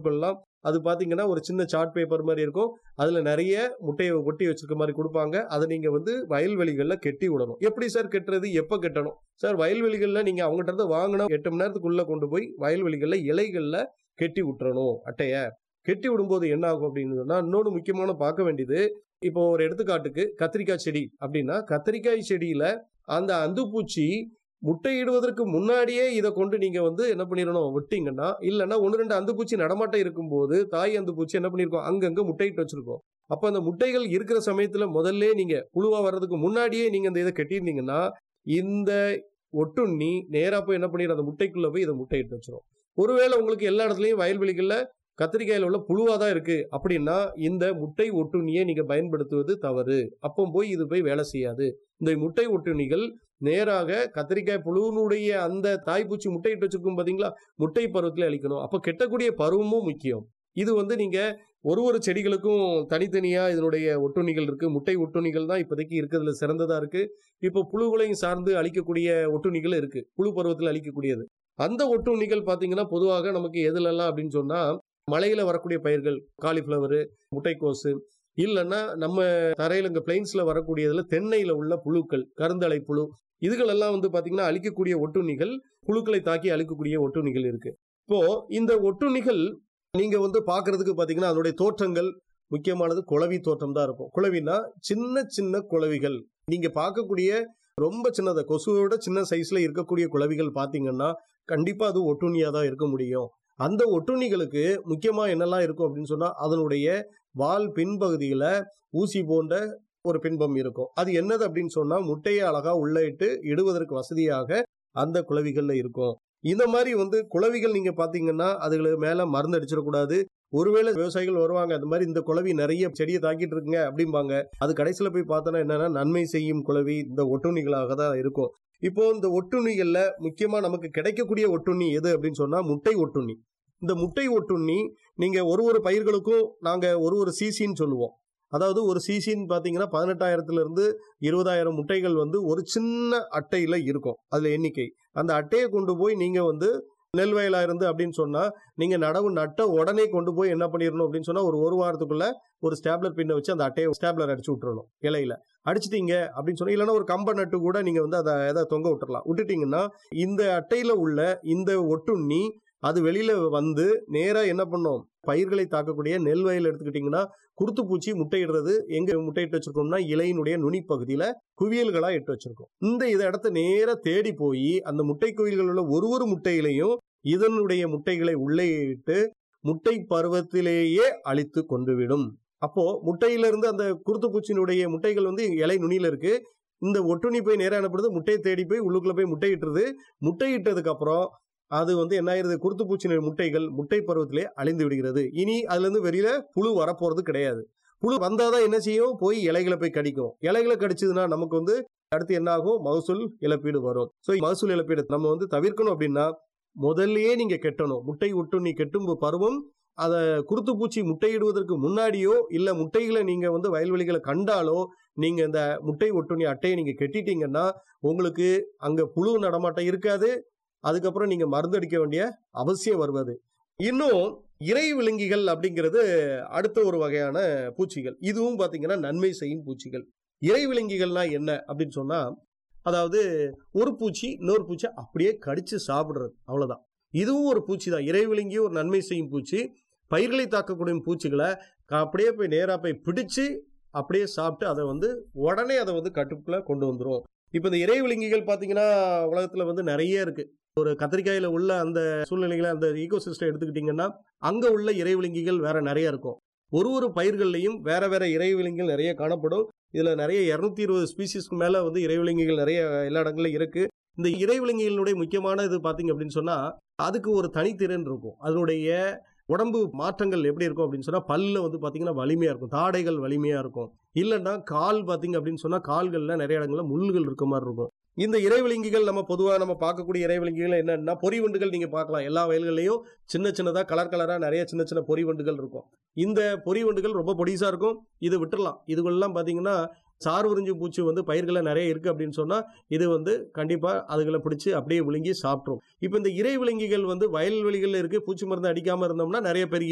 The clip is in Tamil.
கொள்ளலாம் அது பார்த்தீங்கன்னா ஒரு சின்ன சார்ட் பேப்பர் மாதிரி இருக்கும் அதில் நிறைய முட்டையை ஒட்டி வச்சிருக்க மாதிரி கொடுப்பாங்க அதை நீங்கள் வந்து வயல்வெளிகளில் கெட்டி விடணும் எப்படி சார் கெட்டுறது எப்போ கெட்டணும் சார் வயல்வெளிகளில் நீங்கள் அவங்ககிட்ட இருந்து வாங்கின எட்டு மணி நேரத்துக்குள்ளே கொண்டு போய் வயல்வெளிகளில் இலைகளில் கெட்டி விட்டுறணும் அட்டையை கெட்டி விடும்போது என்ன ஆகும் அப்படின்னு சொன்னால் இன்னொன்று முக்கியமான பார்க்க வேண்டியது இப்போ ஒரு எடுத்துக்காட்டுக்கு கத்திரிக்காய் செடி அப்படின்னா கத்திரிக்காய் செடியில் அந்த அந்துப்பூச்சி முட்டையிடுவதற்கு முன்னாடியே இதை கொண்டு நீங்க வந்து என்ன பண்ணிடணும் விட்டீங்கன்னா இல்லைன்னா ஒன்று ரெண்டு அந்துப்பூச்சி நடமாட்டம் இருக்கும்போது தாய் அந்துப்பூச்சி என்ன பண்ணிருக்கோம் அங்கங்க முட்டையிட்டு வச்சிருக்கோம் அப்ப அந்த முட்டைகள் இருக்கிற சமயத்துல முதல்ல நீங்க புழுவா வர்றதுக்கு முன்னாடியே நீங்க இந்த இதை கட்டியிருந்தீங்கன்னா இந்த ஒட்டுண்ணி நேரா போய் என்ன பண்ணிடும் அந்த முட்டைக்குள்ள போய் இதை முட்டையிட்டு வச்சிரும் ஒருவேளை உங்களுக்கு எல்லா இடத்துலயும் வயல்வெளிகள்ல கத்திரிக்காயில உள்ள புழுவா தான் இருக்கு அப்படின்னா இந்த முட்டை ஒட்டுண்ணியை நீங்க பயன்படுத்துவது தவறு அப்போ போய் இது போய் வேலை செய்யாது இந்த முட்டை ஒட்டுண்ணிகள் நேராக கத்திரிக்காய் புழுவினுடைய அந்த தாய்ப்பூச்சி முட்டையிட்டு வச்சிருக்கும் பாத்தீங்களா முட்டை பருவத்தில் அளிக்கணும் அப்ப கெட்டக்கூடிய பருவமும் முக்கியம் இது வந்து நீங்க ஒரு ஒரு செடிகளுக்கும் தனித்தனியா இதனுடைய ஒட்டுண்ணிகள் இருக்கு முட்டை ஒட்டுண்ணிகள் தான் இப்போதைக்கு இருக்கிறதுல சிறந்ததா இருக்கு இப்போ புழுக்களையும் சார்ந்து அழிக்கக்கூடிய ஒட்டுண்ணிகள் இருக்கு புழு பருவத்தில் அழிக்கக்கூடியது அந்த ஒட்டுண்ணிகள் பாத்தீங்கன்னா பொதுவாக நமக்கு எதுலலாம் அப்படின்னு சொன்னா மலையில வரக்கூடிய பயிர்கள் காலிஃப்ளவரு முட்டைக்கோசு இல்லைன்னா நம்ம தரையில இங்க பிளைன்ஸ்ல வரக்கூடியதுல தென்னையில உள்ள புழுக்கள் கருந்தலை புழு இதுகளெல்லாம் வந்து பாத்தீங்கன்னா அழிக்கக்கூடிய ஒட்டுண்ணிகள் புழுக்களை தாக்கி அழிக்கக்கூடிய ஒட்டுண்ணிகள் இருக்கு இப்போ இந்த ஒட்டுண்ணிகள் நீங்க வந்து பாக்குறதுக்கு பாத்தீங்கன்னா அதனுடைய தோற்றங்கள் முக்கியமானது குளவி தோற்றம் தான் இருக்கும் குளவினா சின்ன சின்ன குளவிகள் நீங்க பார்க்கக்கூடிய ரொம்ப சின்னத கொசுவோட சின்ன சைஸ்ல இருக்கக்கூடிய குளவிகள் பாத்தீங்கன்னா கண்டிப்பா அது ஒட்டுண்ணியா தான் இருக்க முடியும் அந்த ஒட்டுண்ணிகளுக்கு முக்கியமா என்னெல்லாம் இருக்கும் அப்படின்னு சொன்னா அதனுடைய வால் பின்பகுதியில ஊசி போன்ற ஒரு பின்பம் இருக்கும் அது என்னது அப்படின்னு சொன்னா முட்டையை அழகா உள்ள இட்டு இடுவதற்கு வசதியாக அந்த குளவிகள்ல இருக்கும் இந்த மாதிரி வந்து குளவிகள் நீங்க பாத்தீங்கன்னா அதுகளுக்கு மேல மருந்து அடிச்சிடக்கூடாது ஒருவேளை விவசாயிகள் வருவாங்க அந்த மாதிரி இந்த குளவி நிறைய செடியை தாக்கிட்டு இருக்குங்க அப்படிம்பாங்க அது கடைசியில போய் பார்த்தோன்னா என்னன்னா நன்மை செய்யும் குளவி இந்த ஒட்டுண்ணிகளாக தான் இருக்கும் இப்போ இந்த ஒட்டுண்ணிகள்ல முக்கியமா நமக்கு கிடைக்கக்கூடிய ஒட்டுண்ணி எது அப்படின்னு சொன்னா முட்டை ஒட்டுண்ணி இந்த முட்டை ஒட்டுண்ணி நீங்க ஒரு ஒரு பயிர்களுக்கும் நாங்க ஒரு ஒரு சிசின்னு சொல்லுவோம் அதாவது ஒரு சிசின்னு பார்த்தீங்கன்னா பதினெட்டாயிரத்துல இருந்து இருபதாயிரம் முட்டைகள் வந்து ஒரு சின்ன அட்டையில இருக்கும் அதுல எண்ணிக்கை அந்த அட்டையை கொண்டு போய் நீங்க வந்து நெல் வயலா இருந்து அப்படின்னு சொன்னா நீங்க நடவு நட்ட உடனே கொண்டு போய் என்ன பண்ணிடணும் அப்படின்னு சொன்னா ஒரு ஒரு வாரத்துக்குள்ள ஒரு ஸ்டாப்லர் பின்ன வச்சு அந்த அட்டையை ஸ்டாப்லர் அடிச்சு விட்டுறணும் இலையில அடிச்சிட்டீங்க அப்படின்னு சொன்னா இல்லைன்னா ஒரு கம்ப நட்டு கூட நீங்க வந்து அதை எதை தொங்க விட்டுறலாம் விட்டுட்டீங்கன்னா இந்த அட்டையில உள்ள இந்த ஒட்டுண்ணி அது வெளியில வந்து நேரா என்ன பண்ணும் பயிர்களை தாக்கக்கூடிய நெல் வயல் எடுத்துக்கிட்டீங்கன்னா குருத்து பூச்சி முட்டையிடுறது எங்க முட்டையிட்டு வச்சிருக்கோம்னா இலையினுடைய நுனி பகுதியில குவியல்களா இட்டு வச்சிருக்கோம் இந்த இதை இடத்த நேரா தேடி போய் அந்த முட்டை குவியல்கள் உள்ள ஒரு ஒரு முட்டையிலையும் இதனுடைய முட்டைகளை உள்ளே இட்டு முட்டை பருவத்திலேயே அழித்து கொண்டுவிடும் அப்போ முட்டையிலிருந்து அந்த குருத்து பூச்சியினுடைய முட்டைகள் வந்து இலை நுனியில இருக்கு இந்த ஒட்டுண்ணி போய் நேரா அனுப்புறது முட்டையை தேடி போய் உள்ளுக்குள்ள போய் முட்டையிட்டுறது முட்டையிட்டதுக்கு அப்புறம் அது வந்து என்ன ஆயிருது குருத்து பூச்சியின் முட்டைகள் முட்டை பருவத்திலே அழிந்து விடுகிறது இனி அதுல இருந்து வெளியில புழு வரப்போறது கிடையாது புழு வந்தாதான் என்ன செய்யும் போய் இலைகளை போய் கடிக்கும் இலைகளை கடிச்சதுன்னா நமக்கு வந்து அடுத்து என்ன ஆகும் மகசூல் இழப்பீடு வரும் ஸோ மகசூல் இழப்பீடு நம்ம வந்து தவிர்க்கணும் அப்படின்னா முதல்லயே நீங்க கெட்டணும் முட்டை ஒட்டுண்ணி கெட்டும் பருவம் அதை குருத்து பூச்சி முட்டையிடுவதற்கு முன்னாடியோ இல்ல முட்டைகளை நீங்க வந்து வயல்வெளிகளை கண்டாலோ நீங்க இந்த முட்டை ஒட்டுண்ணி அட்டையை நீங்க கெட்டிட்டீங்கன்னா உங்களுக்கு அங்க புழு நடமாட்டம் இருக்காது அதுக்கப்புறம் நீங்க மருந்து அடிக்க வேண்டிய அவசியம் வருவது இன்னும் இறை விலங்கிகள் அப்படிங்கிறது அடுத்த ஒரு வகையான பூச்சிகள் இதுவும் பாத்தீங்கன்னா நன்மை செய்யும் பூச்சிகள் இறை விலங்கிகள்னா என்ன அப்படின்னு சொன்னா அதாவது ஒரு பூச்சி இன்னொரு பூச்சி அப்படியே கடிச்சு சாப்பிடுறது அவ்வளவுதான் இதுவும் ஒரு பூச்சி தான் இறை விலங்கி ஒரு நன்மை செய்யும் பூச்சி பயிர்களை தாக்கக்கூடிய பூச்சிகளை அப்படியே போய் நேரா போய் பிடிச்சு அப்படியே சாப்பிட்டு அதை வந்து உடனே அதை வந்து கட்டுக்குள்ள கொண்டு வந்துரும் இப்போ இந்த இறை விலங்கிகள் பார்த்தீங்கன்னா உலகத்தில் வந்து நிறைய இருக்கு ஒரு கத்திரிக்காயில உள்ள அந்த சூழ்நிலைகளை அந்த ஈகோ சிஸ்டம் எடுத்துக்கிட்டிங்கன்னா அங்கே உள்ள இறை விலங்கிகள் வேற நிறைய இருக்கும் ஒரு ஒரு பயிர்கள்லையும் வேற வேற இறை விலங்கிகள் நிறைய காணப்படும் இதில் நிறைய இரநூத்தி இருபது ஸ்பீசிஸ்க்கு மேலே வந்து இறை விலங்கிகள் நிறைய எல்லா இடங்களிலும் இருக்கு இந்த இறை விலங்கிகளுடைய முக்கியமான இது பார்த்தீங்க அப்படின்னு சொன்னால் அதுக்கு ஒரு தனித்திறன் இருக்கும் அதனுடைய உடம்பு மாற்றங்கள் எப்படி இருக்கும் அப்படின்னு சொன்னா பல்ல வந்து பாத்தீங்கன்னா வலிமையா இருக்கும் தாடைகள் வலிமையா இருக்கும் இல்லைன்னா கால் பாத்தீங்க அப்படின்னு சொன்னா கால்கள்ல நிறைய இடங்கள்ல முள்ளுகள் இருக்க மாதிரி இருக்கும் இந்த இறைவிலங்கிகள் நம்ம பொதுவாக நம்ம பார்க்கக்கூடிய இறைவிலங்கிகள் என்னன்னா பொறிவண்டுகள் நீங்க பார்க்கலாம் எல்லா வயல்கள்லையும் சின்ன சின்னதா கலர் கலரா நிறைய சின்ன சின்ன பொறிவண்டுகள் இருக்கும் இந்த பொறிவண்டுகள் ரொம்ப பொடிசா இருக்கும் இது விட்டுறலாம் இதுகளெல்லாம் பாத்தீங்கன்னா சார் உறிஞ்சு பூச்சி வந்து பயிர்களை நிறைய இருக்கு அப்படின்னு சொன்னா இது வந்து கண்டிப்பா அதுகளை பிடிச்சி அப்படியே விழுங்கி சாப்பிட்ரும் இப்போ இந்த இறை விலங்கிகள் வந்து வயல்வெளிகளில் இருக்கு பூச்சி மருந்து அடிக்காம இருந்தோம்னா நிறைய பெருகி